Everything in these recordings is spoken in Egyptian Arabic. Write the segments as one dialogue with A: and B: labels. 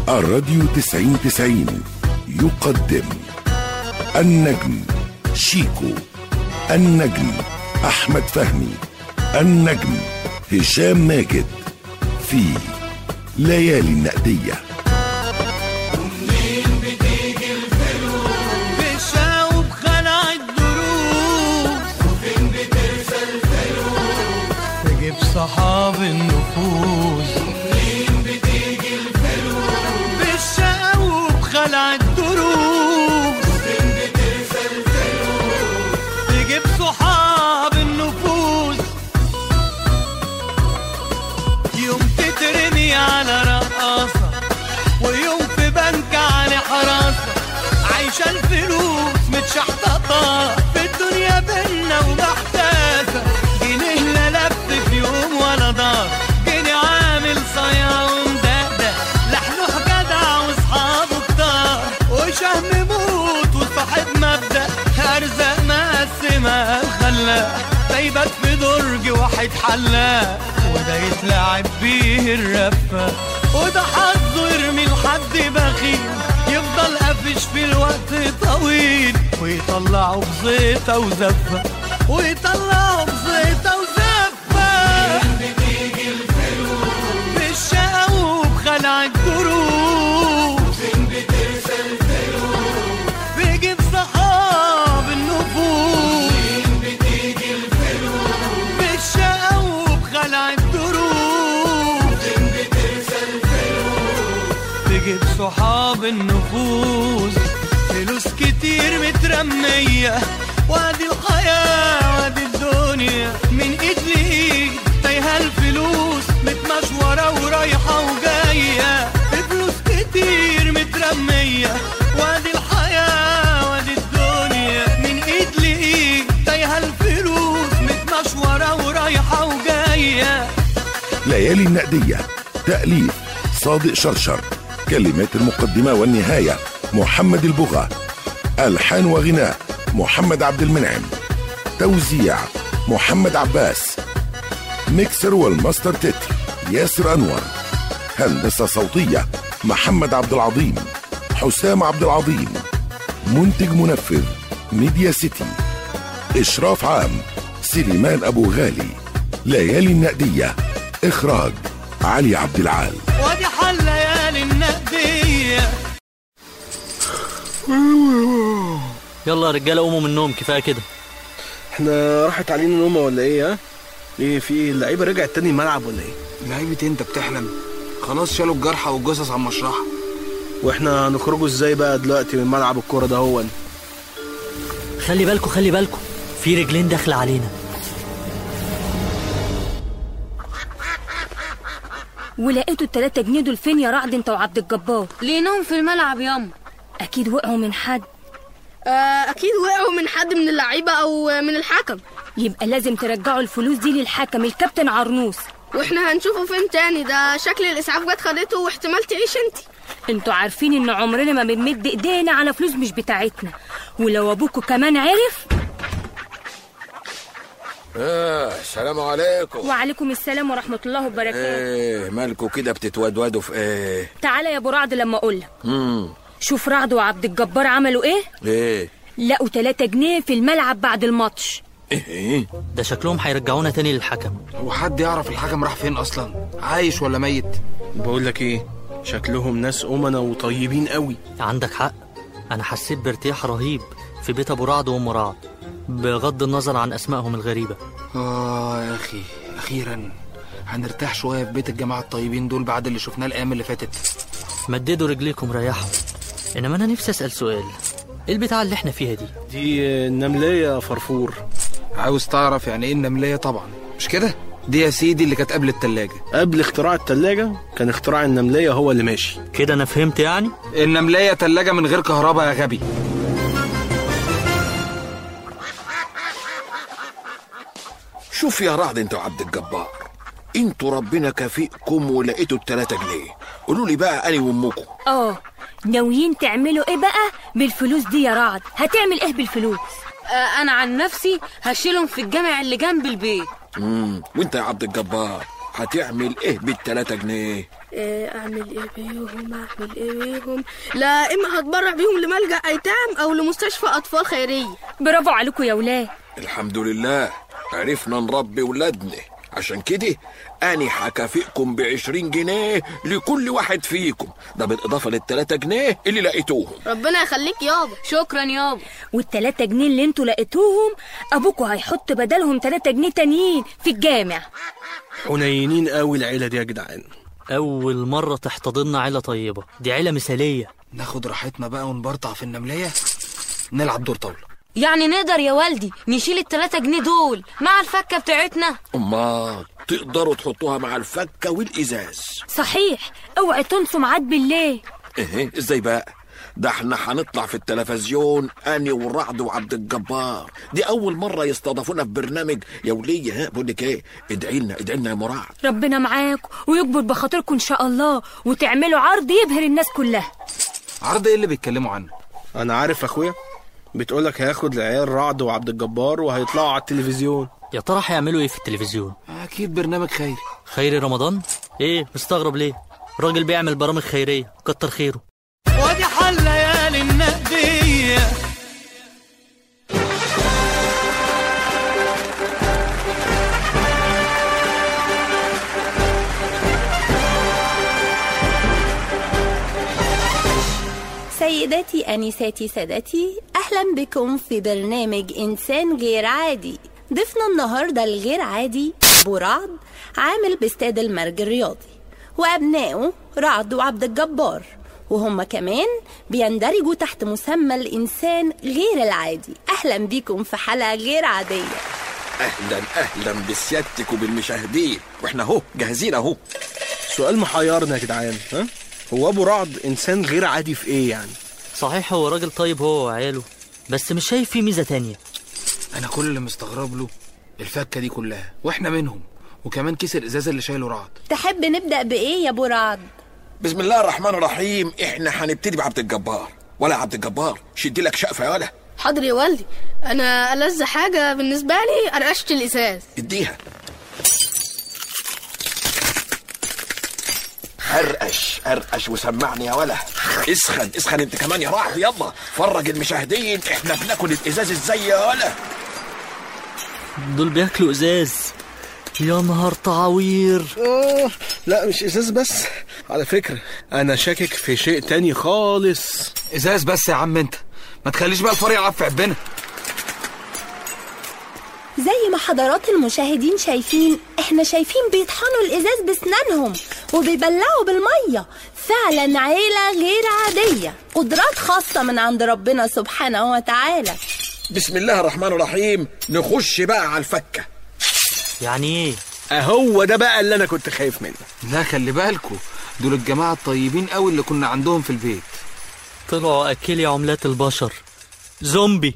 A: الراديو تسعين تسعين يقدم النجم شيكو النجم أحمد فهمي النجم هشام ماجد في ليالي النقديه
B: بشاوب خلع الدروس وفين بترسى الفلوس تجيب صحاب النفوس ومنين بتيجي الفلوس بشاوب خلع الدروس وفين بترسى الفلوس تجيب صحاب النفوس يوم تترمي على رقاصة ويوم في بنك على حراسة عايشة الفلوس متشحططة في الدنيا بينا ومحتاسة جنيه لا لف في يوم ولا دار جنيه عامل صيا ومدقدق لحلوح جدع واصحابه كتار وشهم موت وصاحب مبدأ أرزاق مقسمة خلاق دايبات في درج واحد حلاق وده يتلعب بيه الرفة وده حظه يرمي لحد بخيل يفضل قافش في الوقت طويل ويطلعه بزيطة وزفة ويطلعه بزيطة وزفة بتيجي الفلوس بالشقا وبخلع الدروس فين بترسى الفلوس بيجيب صحاب النفوس فين بتيجي الفلوس بالشقا وبخلع الدروس فين بترسى الفلوس تجيب صحاب النفوس فلوس كتير مترمية وادي الحياة وادي الدنيا من ايد لايد تايهة الفلوس متمشورة ورايحة وجاية فلوس كتير مترمية وادي الحياة وادي الدنيا من ايد لايد تايهة الفلوس متمشورة ورايحة وجاية
A: ليالي النقدية تأليف صادق شرشر كلمات المقدمة والنهاية محمد البغا ألحان وغناء محمد عبد المنعم توزيع محمد عباس ميكسر والماستر تتر ياسر أنور هندسة صوتية محمد عبد العظيم حسام عبد العظيم منتج منفذ ميديا سيتي إشراف عام سليمان أبو غالي ليالي النقدية إخراج علي عبد العال
B: وادي حل ليالي النقدية
C: يلا يا رجاله قوموا من النوم كفايه كده
D: احنا راحت علينا نومه ولا ايه ها؟ ايه في ايه اللعيبه رجعت تاني الملعب ولا ايه؟
E: لعيبة انت بتحلم خلاص شالوا الجرحى والجثث عن مشرحة
D: واحنا هنخرجوا ازاي بقى دلوقتي من ملعب الكوره ده هو
C: خلي بالكوا خلي بالكوا في رجلين داخله علينا
F: ولقيتوا التلاتة جنيه دول فين يا رعد انت وعبد الجبار
G: لقيناهم في الملعب ياما
F: اكيد وقعوا من حد
G: آه اكيد وقعوا من حد من اللعيبه او من الحكم
F: يبقى لازم ترجعوا الفلوس دي للحكم الكابتن عرنوس
G: واحنا هنشوفه فين تاني ده شكل الاسعاف جت خدته واحتمال تعيش انت
F: انتوا عارفين ان عمرنا ما بنمد ايدينا على فلوس مش بتاعتنا ولو ابوكوا كمان عرف
H: آه السلام عليكم
F: وعليكم السلام ورحمة الله وبركاته
H: ايه مالكوا كده بتتودودوا في ايه
F: تعالى يا ابو رعد لما اقولك
H: امم
F: شوف رعد وعبد الجبار عملوا ايه
H: ايه
F: لقوا 3 جنيه في الملعب بعد الماتش
H: ايه
C: ده شكلهم هيرجعونا تاني للحكم
E: هو حد يعرف الحكم راح فين اصلا عايش ولا ميت
D: بقول لك ايه شكلهم ناس امنا وطيبين قوي
C: عندك حق انا حسيت بارتياح رهيب في بيت ابو رعد وام رعد بغض النظر عن اسمائهم الغريبه
E: اه يا اخي اخيرا هنرتاح شويه في بيت الجماعه الطيبين دول بعد اللي شفناه الايام اللي فاتت
C: مددوا رجليكم ريحوا انما انا نفسي اسال سؤال ايه البتاعه اللي احنا فيها دي
D: دي نمليه يا فرفور
E: عاوز تعرف يعني ايه النمليه طبعا مش كده دي يا سيدي اللي كانت قبل التلاجة
D: قبل اختراع التلاجة كان اختراع النمليه هو اللي ماشي
C: كده انا فهمت يعني
E: النمليه تلاجة من غير كهرباء يا غبي
H: شوف يا رعد انت وعبد الجبار انتوا ربنا كافئكم ولقيتوا التلاتة جنيه قولوا لي بقى انا وامكم
F: اه ناويين تعملوا ايه بقى بالفلوس دي يا رعد هتعمل ايه بالفلوس
G: آه انا عن نفسي هشيلهم في الجامع اللي جنب البيت
H: امم وانت يا عبد الجبار هتعمل ايه بالتلاتة جنيه
G: إيه اعمل ايه بيهم اعمل ايه بيهم لا اما هتبرع بيهم لملجأ ايتام او لمستشفى اطفال خيريه
F: برافو عليكم يا ولاد
H: الحمد لله عرفنا نربي ولادنا عشان كده أنا هكافئكم بعشرين جنيه لكل واحد فيكم ده بالإضافة للتلاتة جنيه اللي لقيتوهم
G: ربنا يخليك يابا
I: شكرا يابا
F: والتلاتة جنيه اللي انتوا لقيتوهم ابوكوا هيحط بدلهم تلاتة جنيه تانيين في الجامع
D: حنينين قوي العيله دي يا جدعان
C: أول مرة تحتضننا عيلة طيبة دي عيلة مثالية
E: ناخد راحتنا بقى ونبرطع في النملية نلعب دور طاولة
I: يعني نقدر يا والدي نشيل التلاتة جنيه دول مع الفكة بتاعتنا
H: أما تقدروا تحطوها مع الفكة والإزاز
F: صحيح اوعي تنسوا ميعاد بالليل
H: إيه إزاي بقى ده احنا هنطلع في التلفزيون أنا والرعد وعبد الجبار دي أول مرة يستضافونا في برنامج يا ولية ها بقول لك إيه ادعي لنا ادعي لنا يا مرعد
F: ربنا معاكم ويكبر بخاطركم ان شاء الله وتعملوا عرض يبهر الناس كلها
E: عرض ايه اللي بيتكلموا عنه
D: انا عارف اخويا بتقولك هياخد العيال رعد وعبد الجبار وهيطلعوا على التلفزيون
C: يا ترى هيعملوا ايه في التلفزيون
E: اكيد برنامج خيري
C: خيري رمضان ايه مستغرب ليه راجل بيعمل برامج خيرية كتر خيره
B: وادي حل ليالي النقدية
J: سيداتي أنساتي سادتي أهلا بكم في برنامج إنسان غير عادي ضيفنا النهاردة الغير عادي أبو رعد عامل باستاد المرج الرياضي وأبنائه رعد وعبد الجبار وهم كمان بيندرجوا تحت مسمى الإنسان غير العادي أهلا بكم في حلقة غير عادية
H: أهلا أهلا بسيادتك وبالمشاهدين وإحنا أهو جاهزين أهو
D: سؤال محيرنا يا جدعان ها هو ابو رعد انسان غير عادي في ايه يعني
C: صحيح هو راجل طيب هو وعياله بس مش شايف فيه ميزة تانية
E: انا كل اللي مستغرب له الفكة دي كلها واحنا منهم وكمان كيس الازازة اللي شايله رعد
J: تحب نبدأ بإيه يا أبو رعد؟
H: بسم الله الرحمن الرحيم إحنا هنبتدي بعبد الجبار ولا عبد الجبار شدي لك شقفة يا ولا
G: حاضر يا والدي انا ألذ حاجه بالنسبه لي قرقشه الازاز
H: اديها ارقش ارقش وسمعني يا ولا اسخن اسخن انت كمان يا رعد يلا فرج المشاهدين احنا بناكل الازاز ازاي يا ولا
C: دول بياكلوا ازاز يا نهار تعوير
D: أوه لا مش ازاز بس على فكرة انا شاكك في شيء تاني خالص
E: ازاز بس يا عم انت ما تخليش بقى الفريق يلعب في عبنا
J: زي ما حضرات المشاهدين شايفين احنا شايفين بيطحنوا الازاز بسنانهم وبيبلعوا بالميه فعلا عيله غير عاديه قدرات خاصه من عند ربنا سبحانه وتعالى
H: بسم الله الرحمن الرحيم نخش بقى على الفكه
C: يعني ايه
D: اهو ده بقى اللي انا كنت خايف منه
E: لا خلي بالكوا دول الجماعة الطيبين قوي اللي كنا عندهم في البيت
C: طلعوا اكلي عملات البشر زومبي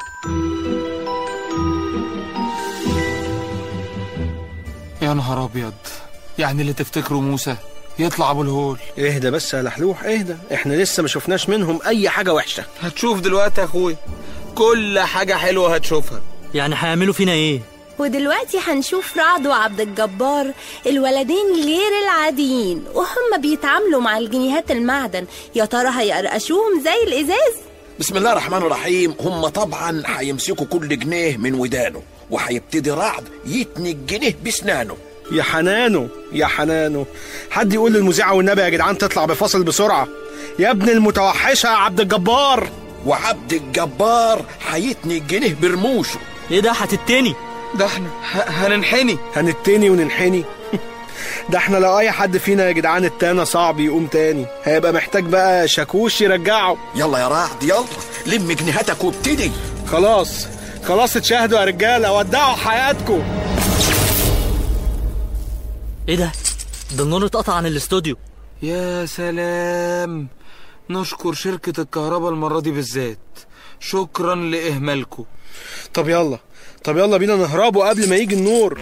E: يا نهار ابيض يعني اللي تفتكره موسى يطلع ابو الهول
D: اهدى بس يا لحلوح اهدى احنا لسه ما شفناش منهم اي حاجة وحشة
E: هتشوف دلوقتي يا اخويا كل حاجة حلوة هتشوفها
C: يعني هيعملوا فينا ايه
J: ودلوقتي هنشوف رعد وعبد الجبار الولدين غير العاديين وهم بيتعاملوا مع الجنيهات المعدن يا ترى هيقرقشوهم زي الازاز
H: بسم الله الرحمن الرحيم هم طبعا هيمسكوا كل جنيه من ودانه وهيبتدي رعد يتني الجنيه بسنانه
D: يا حنانو يا حنانو حد يقول للمذيعة والنبي يا جدعان تطلع بفاصل بسرعة يا ابن المتوحشة يا عبد الجبار
H: وعبد الجبار هيتني الجنيه برموشه
C: ايه ده هتتني
E: ده احنا ه- هننحني
D: هنتني وننحني ده احنا لو اي حد فينا يا جدعان التانى صعب يقوم تاني هيبقى محتاج بقى شاكوش يرجعه
H: يلا يا رعد يلا لم جنيهاتك وابتدي
D: خلاص خلاص اتشاهدوا يا رجاله ودعوا حياتكم
C: ايه ده ده النور اتقطع عن الاستوديو
E: يا سلام نشكر شركة الكهرباء المرة دي بالذات شكرا لإهمالكم
D: طب يلا طب يلا بينا نهربوا قبل ما يجي النور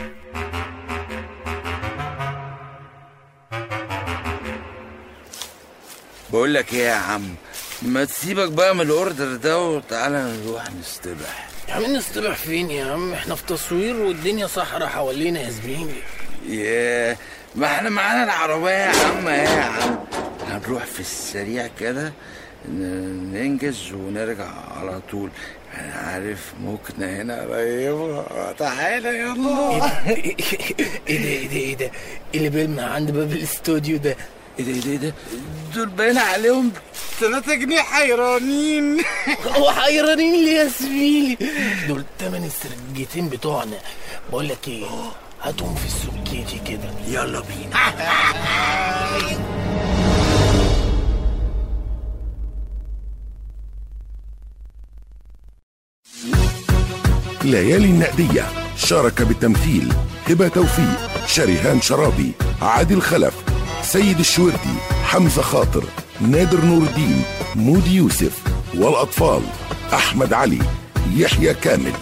K: بقول لك ايه يا عم ما تسيبك بقى من الاوردر ده وتعالى نروح نستبح
L: يا عم نستبح فين يا عم احنا في تصوير والدنيا صحرا حوالينا يا زميلي
K: ياه ما احنا معانا العربية يا عم ايه يا عم هنروح في السريع كده ن- ننجز ونرجع على طول انا عارف ممكن هنا قريبة تعالى يلا
L: ايه ده ايه ده ايه ده اللي بيلمع عند باب الاستوديو ده
K: ايه ده ايه ده ايه ده دول باين عليهم 3 جنيه حيرانين
L: هو حيرانين ليه يا زميلي دول تمن السرجتين بتوعنا بقول لك ايه هاتهم في السكيتي كده
K: يلا بينا
A: ليالي النقدية شارك بالتمثيل هبة توفيق شريهان شرابي عادل خلف سيد الشوردي حمزة خاطر نادر نور الدين مودي يوسف والأطفال أحمد علي يحيى كامل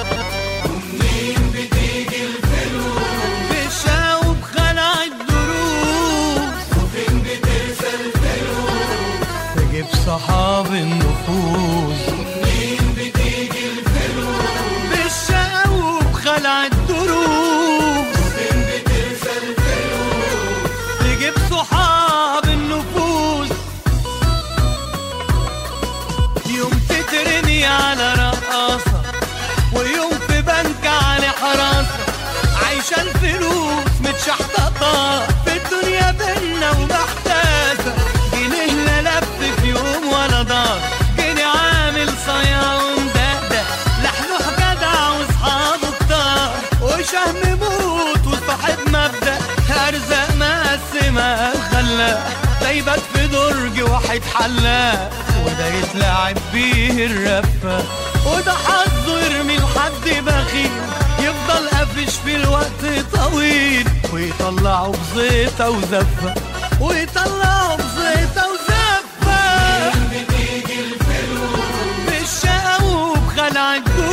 B: بشاوب خلع الدروس وفين بترسى الفلوس تجيب صحاب النفوس ومنين بتيجي الفلوس بالشاوب خلع الدروس وفين بترسى الفلوس تجيب صحاب النفوس يوم تترمي على رقاصة ويوم في بنك على حراسة عايشة الفلوس متشحططة في الدنيا بينا ومحتاسة جنيه لا لف في يوم ولا دار جنيه عامل صيا ومدقدق لحلوح جدع واصحابه كتار وشهم موت وصاحب مبدأ أرزاق مقسمة الخلاق ده يبات في درج واحد حلاق وده يتلعب بيه الرفة وده حظه يرمي لحد بخيل يفضل قافش في الوقت طويل ويطلعه بزيطة وزفة ويطلعه بزيطة وزفة بتيجي الفلوس بالشقا وبخلع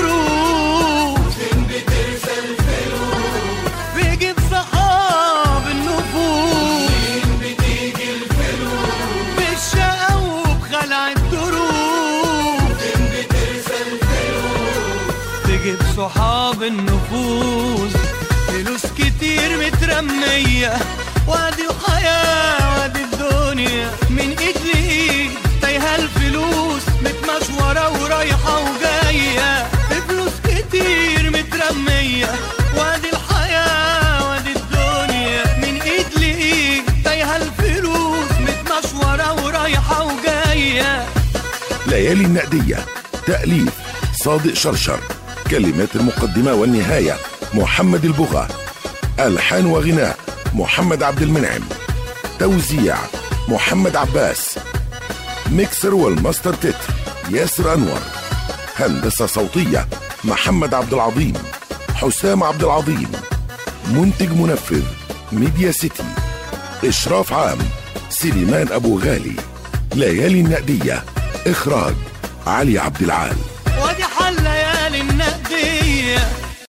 B: الدروس فين بترسى الفلوس بيجيب صحاب النفوس فين بتيجي الفلوس بالشقا وبخلع الدروس فين بترسى الفلوس تجيب صحاب النفوس فلوس كتير مترمية وادي الحياة وادي الدنيا من ايد لايد تايهة الفلوس متمشورة ورايحة وجاية فلوس كتير مترمية وادي الحياة وادي الدنيا من ايد لايد تايهة الفلوس متمشورة ورايحة وجاية
A: ليالي النقدية تأليف صادق شرشر كلمات المقدمة والنهاية محمد البغا ألحان وغناء محمد عبد المنعم توزيع محمد عباس ميكسر والماستر تتر ياسر أنور هندسة صوتية محمد عبد العظيم حسام عبد العظيم منتج منفذ ميديا سيتي إشراف عام سليمان أبو غالي ليالي النقدية إخراج علي عبد العال
B: وادي حل ليالي النقدية